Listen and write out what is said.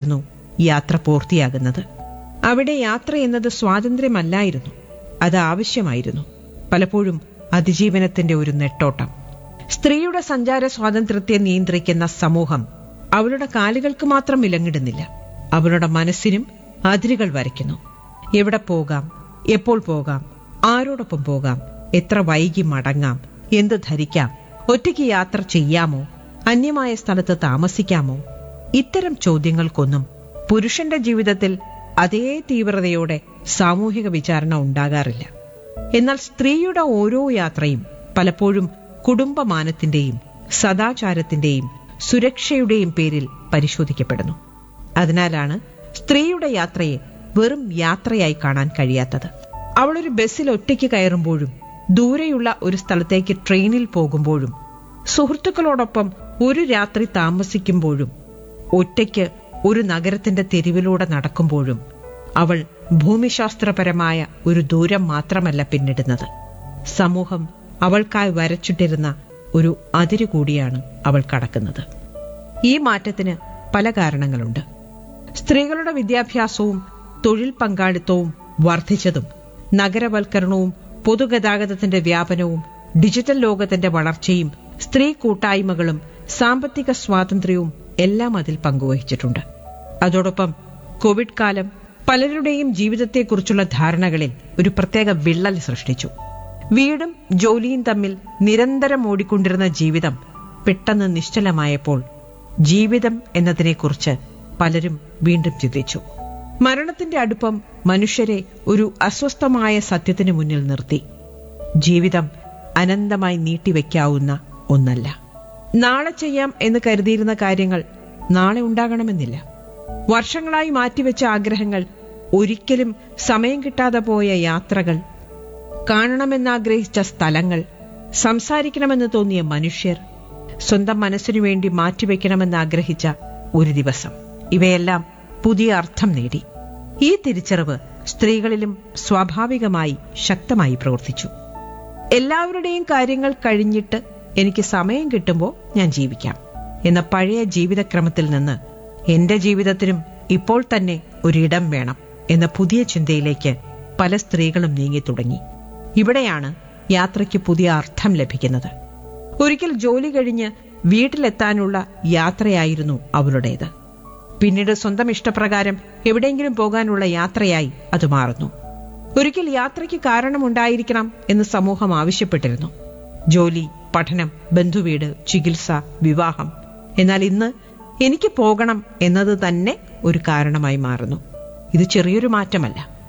ആയിരുന്നു യാത്ര പൂർത്തിയാകുന്നത് അവിടെ യാത്ര എന്നത് സ്വാതന്ത്ര്യമല്ലായിരുന്നു അത് ആവശ്യമായിരുന്നു പലപ്പോഴും അതിജീവനത്തിന്റെ ഒരു നെട്ടോട്ടം സ്ത്രീയുടെ സഞ്ചാര സ്വാതന്ത്ര്യത്തെ നിയന്ത്രിക്കുന്ന സമൂഹം അവളുടെ കാലുകൾക്ക് മാത്രം വിലങ്ങിടുന്നില്ല അവളുടെ മനസ്സിനും അതിരുകൾ വരയ്ക്കുന്നു എവിടെ പോകാം എപ്പോൾ പോകാം ആരോടൊപ്പം പോകാം എത്ര വൈകി മടങ്ങാം എന്ത് ധരിക്കാം ഒറ്റയ്ക്ക് യാത്ര ചെയ്യാമോ അന്യമായ സ്ഥലത്ത് താമസിക്കാമോ ഇത്തരം ചോദ്യങ്ങൾക്കൊന്നും പുരുഷന്റെ ജീവിതത്തിൽ അതേ തീവ്രതയോടെ സാമൂഹിക വിചാരണ ഉണ്ടാകാറില്ല എന്നാൽ സ്ത്രീയുടെ ഓരോ യാത്രയും പലപ്പോഴും കുടുംബമാനത്തിന്റെയും സദാചാരത്തിന്റെയും സുരക്ഷയുടെയും പേരിൽ പരിശോധിക്കപ്പെടുന്നു അതിനാലാണ് സ്ത്രീയുടെ യാത്രയെ വെറും യാത്രയായി കാണാൻ കഴിയാത്തത് അവളൊരു ബസ്സിൽ ഒറ്റയ്ക്ക് കയറുമ്പോഴും ദൂരെയുള്ള ഒരു സ്ഥലത്തേക്ക് ട്രെയിനിൽ പോകുമ്പോഴും സുഹൃത്തുക്കളോടൊപ്പം ഒരു രാത്രി താമസിക്കുമ്പോഴും ഒറ്റയ്ക്ക് ഒരു നഗരത്തിന്റെ തെരുവിലൂടെ നടക്കുമ്പോഴും അവൾ ഭൂമിശാസ്ത്രപരമായ ഒരു ദൂരം മാത്രമല്ല പിന്നിടുന്നത് സമൂഹം അവൾക്കായി വരച്ചിട്ടിരുന്ന ഒരു അതിരു കൂടിയാണ് അവൾ കടക്കുന്നത് ഈ മാറ്റത്തിന് പല കാരണങ്ങളുണ്ട് സ്ത്രീകളുടെ വിദ്യാഭ്യാസവും തൊഴിൽ പങ്കാളിത്തവും വർദ്ധിച്ചതും നഗരവൽക്കരണവും പൊതുഗതാഗതത്തിന്റെ വ്യാപനവും ഡിജിറ്റൽ ലോകത്തിന്റെ വളർച്ചയും സ്ത്രീ കൂട്ടായ്മകളും സാമ്പത്തിക സ്വാതന്ത്ര്യവും എല്ലാം അതിൽ പങ്കുവഹിച്ചിട്ടുണ്ട് അതോടൊപ്പം കോവിഡ് കാലം പലരുടെയും ജീവിതത്തെക്കുറിച്ചുള്ള ധാരണകളിൽ ഒരു പ്രത്യേക വിള്ളൽ സൃഷ്ടിച്ചു വീടും ജോലിയും തമ്മിൽ നിരന്തരം ഓടിക്കൊണ്ടിരുന്ന ജീവിതം പെട്ടെന്ന് നിശ്ചലമായപ്പോൾ ജീവിതം എന്നതിനെക്കുറിച്ച് പലരും വീണ്ടും ചിന്തിച്ചു മരണത്തിന്റെ അടുപ്പം മനുഷ്യരെ ഒരു അസ്വസ്ഥമായ സത്യത്തിനു മുന്നിൽ നിർത്തി ജീവിതം അനന്തമായി നീട്ടിവെക്കാവുന്ന ഒന്നല്ല നാളെ ചെയ്യാം എന്ന് കരുതിയിരുന്ന കാര്യങ്ങൾ നാളെ ഉണ്ടാകണമെന്നില്ല വർഷങ്ങളായി മാറ്റിവെച്ച ആഗ്രഹങ്ങൾ ഒരിക്കലും സമയം കിട്ടാതെ പോയ യാത്രകൾ കാണണമെന്നാഗ്രഹിച്ച സ്ഥലങ്ങൾ സംസാരിക്കണമെന്ന് തോന്നിയ മനുഷ്യർ സ്വന്തം മനസ്സിനു വേണ്ടി മാറ്റിവെക്കണമെന്ന് ആഗ്രഹിച്ച ഒരു ദിവസം ഇവയെല്ലാം പുതിയ അർത്ഥം നേടി ഈ തിരിച്ചറിവ് സ്ത്രീകളിലും സ്വാഭാവികമായി ശക്തമായി പ്രവർത്തിച്ചു എല്ലാവരുടെയും കാര്യങ്ങൾ കഴിഞ്ഞിട്ട് എനിക്ക് സമയം കിട്ടുമ്പോൾ ഞാൻ ജീവിക്കാം എന്ന പഴയ ജീവിതക്രമത്തിൽ നിന്ന് എന്റെ ജീവിതത്തിനും ഇപ്പോൾ തന്നെ ഒരിടം വേണം എന്ന പുതിയ ചിന്തയിലേക്ക് പല സ്ത്രീകളും നീങ്ങി തുടങ്ങി ഇവിടെയാണ് യാത്രയ്ക്ക് പുതിയ അർത്ഥം ലഭിക്കുന്നത് ഒരിക്കൽ ജോലി കഴിഞ്ഞ് വീട്ടിലെത്താനുള്ള യാത്രയായിരുന്നു അവളുടേത് പിന്നീട് സ്വന്തം ഇഷ്ടപ്രകാരം എവിടെയെങ്കിലും പോകാനുള്ള യാത്രയായി അത് മാറുന്നു ഒരിക്കൽ യാത്രയ്ക്ക് കാരണമുണ്ടായിരിക്കണം എന്ന് സമൂഹം ആവശ്യപ്പെട്ടിരുന്നു ജോലി പഠനം ബന്ധുവീട് ചികിത്സ വിവാഹം എന്നാൽ ഇന്ന് എനിക്ക് പോകണം എന്നത് തന്നെ ഒരു കാരണമായി മാറുന്നു ഇത് ചെറിയൊരു മാറ്റമല്ല